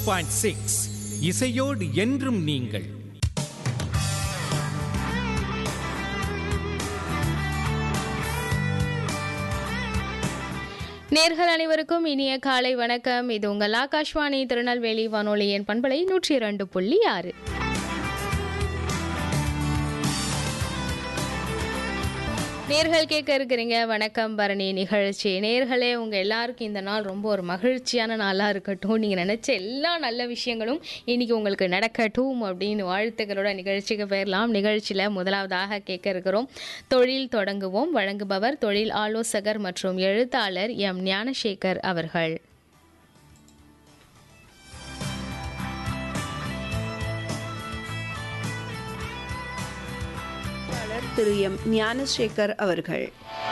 point six இசையோடு என்றும் நீங்கள் நேர்கள் அனைவருக்கும் இனிய காலை வணக்கம் இது உங்கள் ஆகாஷ்வாணி திருநெல்வேலி வானொலியின் பண்பலை நூற்றி இரண்டு புள்ளி ஆறு நேர்கள் கேட்க இருக்கிறீங்க வணக்கம் பரணி நிகழ்ச்சி நேர்களே உங்கள் எல்லாருக்கும் இந்த நாள் ரொம்ப ஒரு மகிழ்ச்சியான நாளாக இருக்கட்டும் நீங்கள் நினச்ச எல்லா நல்ல விஷயங்களும் இன்னைக்கு உங்களுக்கு நடக்கட்டும் அப்படின்னு வாழ்த்துக்களோட நிகழ்ச்சிக்கு போயிடலாம் நிகழ்ச்சியில் முதலாவதாக கேட்க இருக்கிறோம் தொழில் தொடங்குவோம் வழங்குபவர் தொழில் ஆலோசகர் மற்றும் எழுத்தாளர் எம் ஞானசேகர் அவர்கள் எழுத்தாளர் திரு எம் ஞானசேகர் அவர்கள்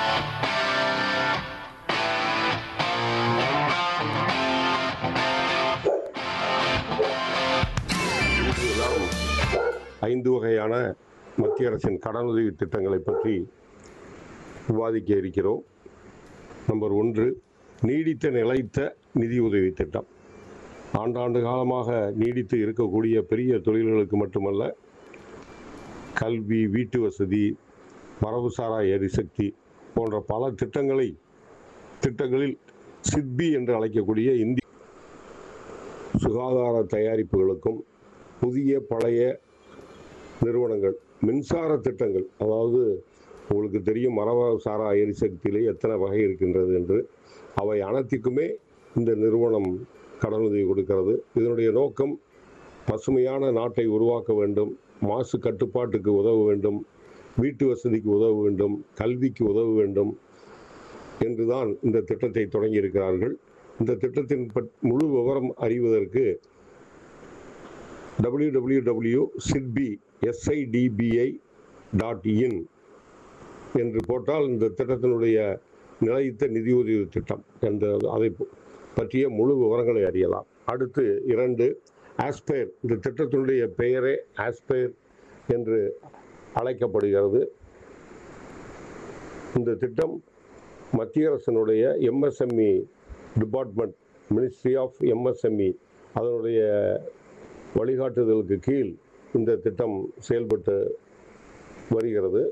நாம் ஐந்து வகையான மத்திய அரசின் கடனுதவி திட்டங்களை பற்றி விவாதிக்க இருக்கிறோம் நம்பர் ஒன்று நீடித்த நிலைத்த நிதியுதவி திட்டம் ஆண்டாண்டு காலமாக நீடித்து இருக்கக்கூடிய பெரிய தொழில்களுக்கு மட்டுமல்ல கல்வி வீட்டு வசதி மரபுசாரா எரிசக்தி போன்ற பல திட்டங்களை திட்டங்களில் சிட்பி என்று அழைக்கக்கூடிய இந்திய சுகாதார தயாரிப்புகளுக்கும் புதிய பழைய நிறுவனங்கள் மின்சார திட்டங்கள் அதாவது உங்களுக்கு தெரியும் மரபுசாரா எரிசக்தியிலே எத்தனை வகை இருக்கின்றது என்று அவை அனைத்துக்குமே இந்த நிறுவனம் கடனுதவி கொடுக்கிறது இதனுடைய நோக்கம் பசுமையான நாட்டை உருவாக்க வேண்டும் மாசு கட்டுப்பாட்டுக்கு உதவ வேண்டும் வீட்டு வசதிக்கு உதவ வேண்டும் கல்விக்கு உதவ வேண்டும் என்றுதான் இந்த திட்டத்தை தொடங்கி இருக்கிறார்கள் இந்த திட்டத்தின் பட்- முழு விவரம் அறிவதற்கு W W W SIDBI S I D B I dot in என்று போட்டால் இந்த திட்டத்தினுடைய நிலைத்த நிதியுதவி திட்டம் என்ற அதை பற்றிய முழு விவரங்களை அறியலாம் அடுத்து இரண்டு ஆஸ்பயர் இந்த திட்டத்தினுடைய பெயரே ஆஸ்பயர் என்று அழைக்கப்படுகிறது இந்த திட்டம் மத்திய அரசினுடைய M S M E department ministry of M S M E அதனுடைய வழிகாட்டுதலுக்கு கீழ் இந்த திட்டம் செயல்பட்டு வருகிறது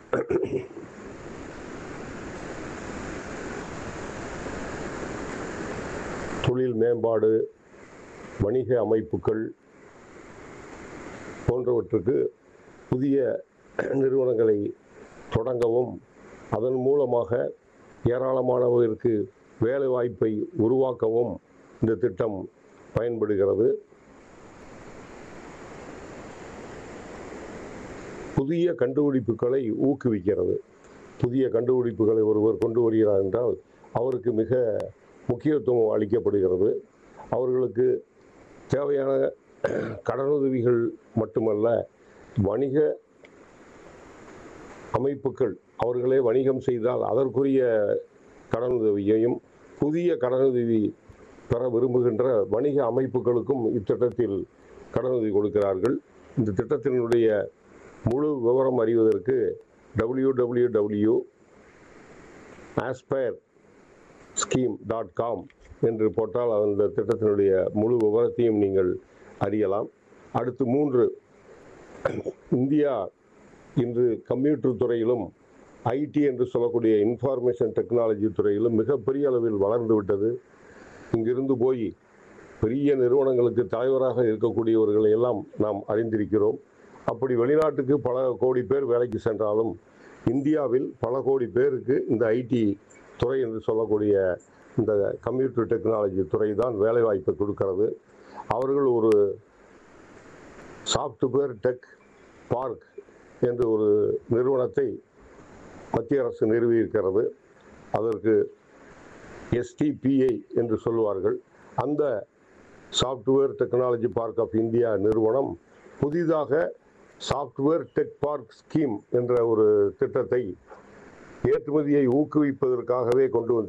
தொழில் மேம்பாடு வணிக அமைப்புகள் போன்றவற்றுக்கு புதிய நிறுவனங்களை தொடங்கவும் அதன் மூலமாக ஏராளமானவருக்கு வேலை வாய்ப்பை உருவாக்கவும் இந்த திட்டம் பயன்படுகிறது புதிய கண்டுபிடிப்புகளை ஊக்குவிக்கிறது புதிய கண்டுபிடிப்புகளை ஒருவர் கொண்டு வருகிறார் என்றால் அவருக்கு மிக முக்கியத்துவம் அளிக்கப்படுகிறது அவர்களுக்கு தேவையான கடனுதவிகள் மட்டுமல்ல வணிக அமைப்புகள் அவர்களே வணிகம் செய்தால் அதற்குரிய கடனுதவியையும் புதிய கடனுதவி பெற விரும்புகின்ற வணிக அமைப்புகளுக்கும் இத்திட்டத்தில் கடனுதவி கொடுக்கிறார்கள் இந்த திட்டத்தினுடைய முழு விவரம் அறிவதற்கு W W W aspire scheme dot com என்று போட்டால் அந்த திட்டத்தினுடைய முழு விவரத்தையும் நீங்கள் அறியலாம் அடுத்து மூன்று இந்தியா இன்று கம்ப்யூட்டர் துறையிலும் ஐடி என்று சொல்லக்கூடிய இன்ஃபார்மேஷன் டெக்னாலஜி துறையிலும் மிகப்பெரிய அளவில் வளர்ந்து விட்டது இங்கிருந்து போய் பெரிய நிறுவனங்களுக்கு தலைவராக இருக்கக்கூடியவர்களை எல்லாம் நாம் அறிந்திருக்கிறோம் அப்படி வெளிநாட்டுக்கு பல கோடி பேர் வேலைக்கு சென்றாலும் இந்தியாவில் பல கோடி பேருக்கு இந்த ஐடி துறை என்று சொல்லக்கூடிய இந்த கம்ப்யூட்டர் டெக்னாலஜி துறை தான் வேலைவாய்ப்பை கொடுக்கிறது அவர்கள் ஒரு சாஃப்ட்வேர் டெக் பார்க் என்று ஒரு நிறுவனத்தை மத்திய அரசு நிறுவியிருக்கிறது அதற்கு எஸ்டிபிஐ என்று சொல்லுவார்கள் அந்த software technology park of India நிறுவனம் புதிதாக சாஃப்ட்வேர் டெக் பார்க் ஸ்கீம் என்ற ஒரு திட்டத்தை ஏற்றுமதியை ஊக்குவிப்பதற்காகவே கொண்டு வந்து